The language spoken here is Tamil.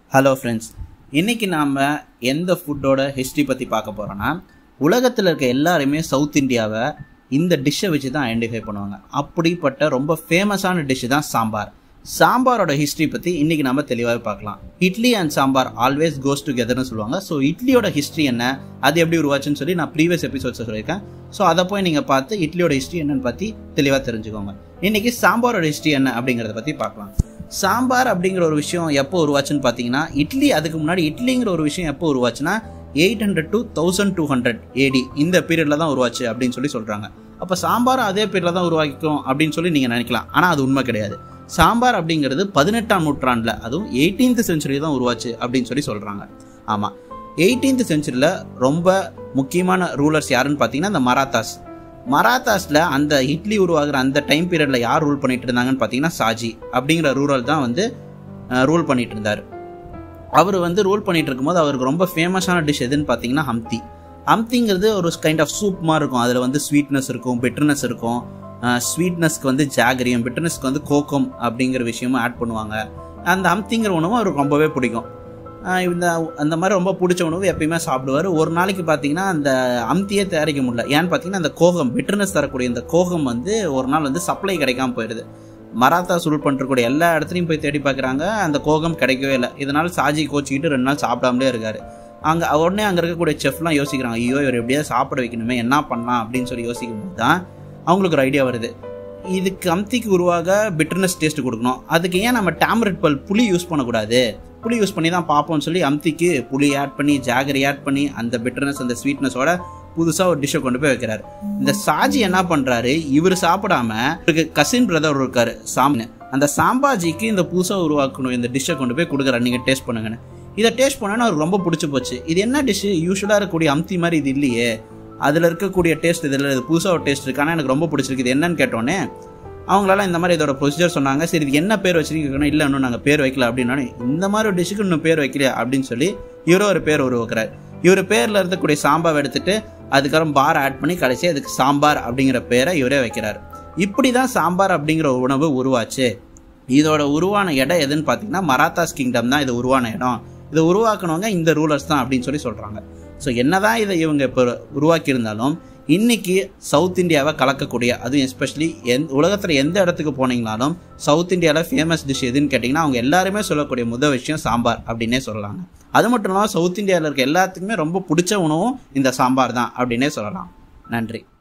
ஹலோ ஃப்ரெண்ட்ஸ் இன்னைக்கு நாம் எந்த ஃபுட்டோட ஹிஸ்ட்ரி பற்றி பார்க்க போகிறோன்னா உலகத்தில் இருக்க எல்லாருமே சவுத் இந்தியாவை இந்த டிஷ்ஷை வச்சு தான் ஐடென்டிஃபை பண்ணுவாங்க அப்படிப்பட்ட ரொம்ப ஃபேமஸான டிஷ்ஷு தான் சாம்பார் சாம்பாரோட ஹிஸ்ட்ரி பற்றி இன்றைக்கி நம்ம தெளிவாகவே பார்க்கலாம் idli and sambar always goes டுகெதர்னு சொல்லுவாங்க ஸோ இட்லியோட ஹிஸ்ட்ரி என்ன அது எப்படி உருவாச்சுன்னு சொல்லி நான் ப்ரீவியஸ் எபிசோட்ஸை சொல்லியிருக்கேன் ஸோ அதை போய் நீங்கள் பார்த்து இட்லியோட ஹிஸ்ட்ரி என்னன்னு பற்றி தெளிவாக தெரிஞ்சுக்கோங்க இன்றைக்கி சாம்பாரோட ஹிஸ்ட்ரி என்ன அப்படிங்கிறத பற்றி பார்க்கலாம் சாம்பார் அப்படிங்கிற ஒரு விஷயம் எப்போ உருவாச்சுன்னு பார்த்தீங்கன்னா இட்லி அதுக்கு முன்னாடி இட்லிங்கிற ஒரு விஷயம் எப்போ உருவாச்சுன்னா eight hundred to thousand two hundred AD இந்த பீரியடில் தான் உருவாச்சு அப்படின்னு சொல்லி சொல்கிறாங்க அப்போ சாம்பார் அதே பீரியடில் தான் உருவாக்கிக்கும் அப்படின்னு சொல்லி நீங்கள் நினைக்கலாம் ஆனால் அது உண்மை கிடையாது சாம்பார் அப்படிங்கிறது பதினெட்டாம் நூற்றாண்டில் அதுவும் எயிட்டீன்த் செஞ்சுரி தான் உருவாச்சு அப்படின்னு சொல்லி சொல்கிறாங்க ஆமாம் எயிட்டீன்த் செஞ்சுரியில் ரொம்ப முக்கியமான ரூலர்ஸ் யாருன்னு பார்த்தீங்கன்னா இந்த மராத்தாஸ் மராத்தாஸில் அந்த இட்லி உருவாகிற அந்த டைம் பீரியடில் யார் ரூல் பண்ணிட்டு இருந்தாங்கன்னு பார்த்தீங்கன்னா சாஜி அப்படிங்கிற ரூரல் தான் வந்து ரூல் பண்ணிட்டு இருந்தார் அவர் வந்து ரூல் பண்ணிட்டு இருக்கும்போது அவருக்கு ரொம்ப ஃபேமஸான டிஷ் எதுன்னு பார்த்தீங்கன்னா ஹம்தி ஹம்திங்கிறது ஒரு கைண்ட் ஆஃப் சூப் மாதிரி இருக்கும் அதில் வந்து ஸ்வீட்னஸ் இருக்கும் பிட்டர்னஸ் இருக்கும் ஸ்வீட்னஸ்க்கு வந்து ஜாகரியம் பிட்டர்னஸ்க்கு வந்து கோகம் அப்படிங்கிற விஷயமும் ஆட் பண்ணுவாங்க அந்த ஹம்திங்கிற உணவும் அவருக்கு ரொம்பவே பிடிக்கும் இந்த அந்த மாதிரி ரொம்ப பிடிச்ச உணவு எப்பயுமே சாப்பிடுவார் ஒரு நாளைக்கு பார்த்தீங்கன்னா அந்த அம்தியே தயாரிக்க முடியல ஏன்னு பார்த்தீங்கன்னா அந்த கோகம் பிட்டர்னஸ் தரக்கூடிய இந்த கோகம் வந்து ஒரு நாள் வந்து சப்ளை கிடைக்காம போயிடுது மராத்தா சுருள் பண்ணுறக்கூடிய எல்லா இடத்துலையும் போய் தேடி பார்க்குறாங்க அந்த கோகம் கிடைக்கவே இல்லை இதனால் சாஜி கோச்சிக்கிட்டு ரெண்டு நாள் சாப்பிடாமலே இருக்காரு அங்கே உடனே அங்கே இருக்கக்கூடிய செஃப்லாம் யோசிக்கிறாங்க ஐயோ இவர் எப்படியாவது சாப்பிட வைக்கணுமே என்ன பண்ணலாம் அப்படின்னு சொல்லி யோசிக்கும் போது தான் அவங்களுக்கு ஒரு ஐடியா வருது இதுக்கு அம்திக்கு உருவாக பிட்டர்னஸ் டேஸ்ட் கொடுக்கணும் அதுக்கு ஏன் நம்ம டேம்ரெட் பல் புளி யூஸ் பண்ணக்கூடாது புளி யூஸ் பண்ணி தான் பார்ப்போம்னு சொல்லி அம்திக்கு புளி ஆட் பண்ணி ஜாகரி ஆட் பண்ணி அந்த பிட்டர்னஸ் அந்த ஸ்வீட்னஸோட புதுசாக ஒரு டிஷ்ஷை கொண்டு போய் வைக்கிறாரு இந்த சாஜி என்ன பண்ணுறாரு இவர் சாப்பிடாம இவருக்கு கசின் பிரதர் இருக்காரு சாம்னு அந்த சாம்பாஜிக்கு இந்த புதுசாக உருவாக்கணும் இந்த டிஷ்ஷை கொண்டு போய் கொடுக்குறாரு நீங்கள் டேஸ்ட் பண்ணுங்கன்னு இதை டேஸ்ட் பண்ணோன்னா அவருக்கு ரொம்ப பிடிச்சி போச்சு இது என்ன டிஷ்ஷு யூஸ்வலாக இருக்கக்கூடிய அம்தி மாதிரி இது இல்லையே அதில் இருக்கக்கூடிய டேஸ்ட் இதில் இது புதுசாக ஒரு டேஸ்ட் இருக்கு ஆனால் எனக்கு ரொம்ப பிடிச்சிருக்கு இது என்னன்னு கேட்டோன்னே அவங்களால இந்த மாதிரி இதோட ப்ரொசீஜர் சொன்னாங்க சரி இது என்ன பேர் வச்சிருக்கீங்கன்னா இல்லை இன்னும் நாங்கள் பேர் வைக்கல அப்படின்னா இந்த மாதிரி ஒரு டிஷ்ஷுக்கு இன்னும் பேர் வைக்கலையா அப்படின்னு சொல்லி இவரும் ஒரு பேர் உருவாக்குறாரு இவர் பேரில் இருக்கக்கூடிய சாம்பார் எடுத்துட்டு அதுக்கப்புறம் பார் ஆட் பண்ணி கடைசி அதுக்கு சாம்பார் அப்படிங்கிற பேரை இவரே வைக்கிறாரு இப்படி தான் சாம்பார் அப்படிங்கிற உணவு உருவாச்சு இதோட உருவான இடம் எதுன்னு பார்த்தீங்கன்னா மராத்தாஸ் கிங்டம் தான் இது உருவான இடம் இதை உருவாக்கினவங்க இந்த ரூலர்ஸ் தான் அப்படின்னு சொல்லி சொல்கிறாங்க ஸோ என்னதான் இதை இவங்க இப்போ உருவாக்கியிருந்தாலும் இன்னைக்கு சவுத் இந்தியாவை கலக்கக்கூடிய அதுவும் எஸ்பெஷலி எந் உலகத்தில் எந்த இடத்துக்கு போனீங்கனாலும் சவுத் இந்தியாவில் ஃபேமஸ் டிஷ் எதுன்னு கேட்டிங்கன்னா அவங்க எல்லாருமே சொல்லக்கூடிய முதல் விஷயம் சாம்பார் அப்படின்னே சொல்லலாங்க அது மட்டும் இல்லாமல் சவுத் இந்தியாவில் இருக்க எல்லாத்துக்குமே ரொம்ப பிடிச்ச உணவும் இந்த சாம்பார் தான் அப்படின்னே சொல்லலாம் நன்றி